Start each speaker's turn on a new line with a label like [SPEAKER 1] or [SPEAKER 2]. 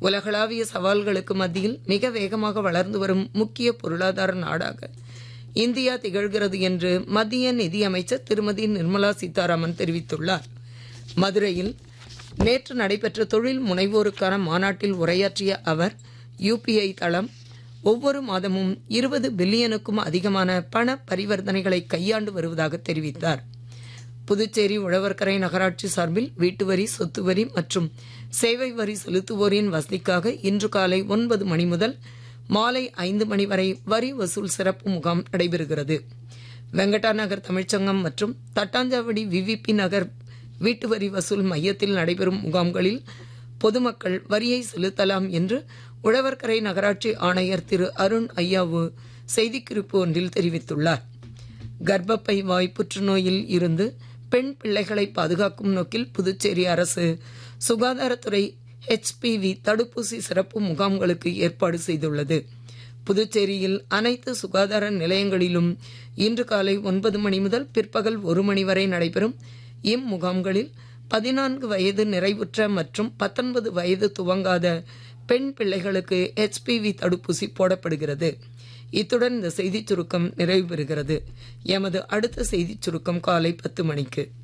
[SPEAKER 1] உலகளாவிய சவால்களுக்கு மத்தியில் மிக வேகமாக வளர்ந்து வரும் முக்கிய பொருளாதார நாடாக இந்தியா திகழ்கிறது என்று மத்திய நிதியமைச்சர் திருமதி நிர்மலா சீதாராமன் தெரிவித்துள்ளார் மதுரையில் நேற்று நடைபெற்ற தொழில் முனைவோருக்கான மாநாட்டில் உரையாற்றிய அவர் யுபிஐ தளம் ஒவ்வொரு மாதமும் இருபது பில்லியனுக்கும் அதிகமான பண பரிவர்த்தனைகளை கையாண்டு வருவதாக தெரிவித்தார் புதுச்சேரி உழவர்கரை நகராட்சி சார்பில் வீட்டு வரி சொத்து வரி மற்றும் சேவை வரி செலுத்துவோரின் வசதிக்காக இன்று காலை ஒன்பது மணி முதல் மாலை ஐந்து மணி வரை வரி வசூல் சிறப்பு முகாம் நடைபெறுகிறது வெங்கடா நகர் தமிழ்ச்சங்கம் மற்றும் தட்டாஞ்சாவடி விவிபி நகர் வீட்டு வரி வசூல் மையத்தில் நடைபெறும் முகாம்களில் பொதுமக்கள் வரியை செலுத்தலாம் என்று உழவர்கரை நகராட்சி ஆணையர் திரு அருண் ஐயாவு செய்திக்குறிப்பு ஒன்றில் தெரிவித்துள்ளார் கர்ப்பப்பை வாய் புற்றுநோயில் இருந்து பெண் பிள்ளைகளை பாதுகாக்கும் நோக்கில் புதுச்சேரி அரசு சுகாதாரத்துறை ஹெச்பிவி தடுப்பூசி சிறப்பு முகாம்களுக்கு ஏற்பாடு செய்துள்ளது புதுச்சேரியில் அனைத்து சுகாதார நிலையங்களிலும் இன்று காலை ஒன்பது மணி முதல் பிற்பகல் ஒரு மணி வரை நடைபெறும் இம்முகாம்களில் பதினான்கு வயது நிறைவுற்ற மற்றும் பத்தொன்பது வயது துவங்காத பெண் பிள்ளைகளுக்கு ஹெச்பிவி தடுப்பூசி போடப்படுகிறது இத்துடன் இந்த செய்திச் சுருக்கம் நிறைவு பெறுகிறது எமது அடுத்த செய்திச் சுருக்கம் காலை பத்து மணிக்கு